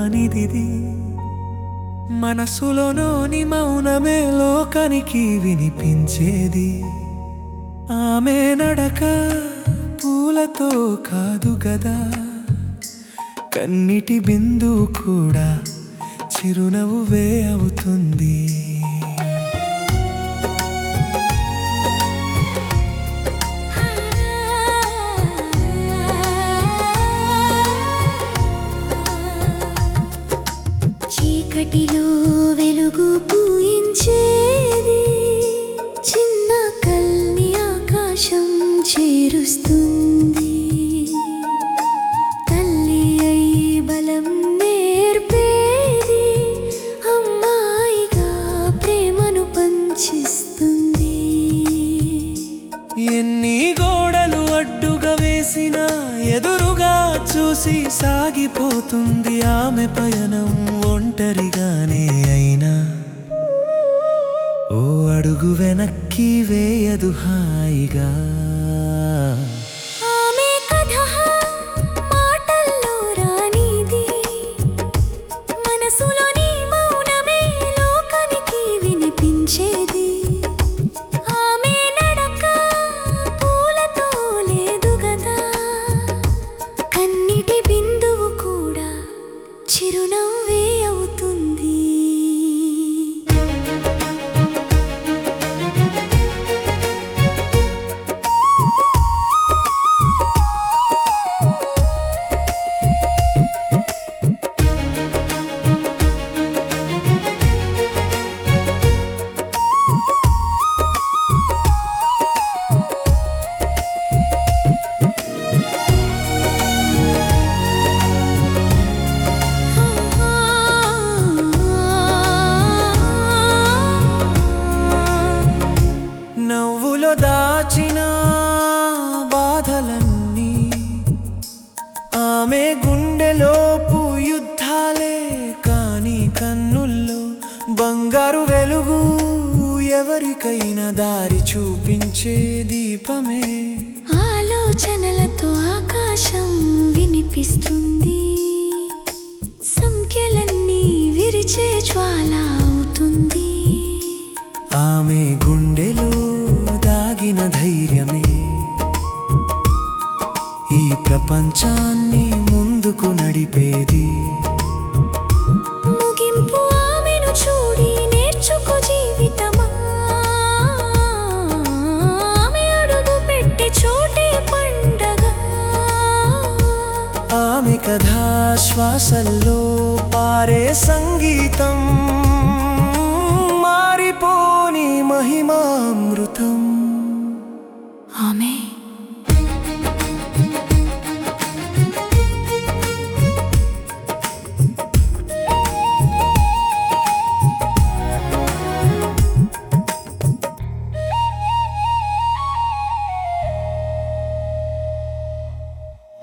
కానిదిది మనసులోని మౌనమే లోకానికి వినిపించేది ఆమె నడక పూలతో కాదు గదా కన్నిటి బిందు కూడా చిరునవ్వే అవుతుంది చీకటిలో వెలుగు పూయించేది చిన్న కల్ని ఆకాశం చేరుస్తుంది తల్లి అయి బలం నేర్పేది అమ్మాయిగా ప్రేమను పంచిస్తుంది ఎన్ని గోడలు అడ్డుగా వేసినా ఎదురుగా చూసి సాగిపోతుంది ఆమె పయనం ఒంటరిగానే అయినా ఓ అడుగు వెనక్కి వేయదు హాయిగా ఆమె కథ మాటల్లో రానిది మనసులోని మౌనమే లోకానికి వినిపించేది ఆమె నడక పూలతో లేదు గదా కన్నిటి బిందువు కూడా చిరునవ్వే అవుతుంది నవ్వులో దాచిన బాధలన్నీ ఆమె గుండెలోపు యుద్ధాలే కాని కన్నుల్లో బంగారు వెలుగు ఎవరికైనా దారి చూపించే దీపమే ఆలోచనలతో ఆకాశం వినిపిస్తుంది సంఖ్యలన్నీ విరిచే జ్వాల అవుతుంది ఆమె గుండెలో దాగిన ధైర్యమే ఈ ప్రపంచాన్ని ముందుకు నడిపేది ముగింపు ఆమెను చూడి నేర్చుకో జీవితమా ఆమె అడుగు పెట్టే చోటే పండగ ఆమె కథా శ్వాసల్లో పారే సంగీతం మారిపోని మహిమామృతం ఆమె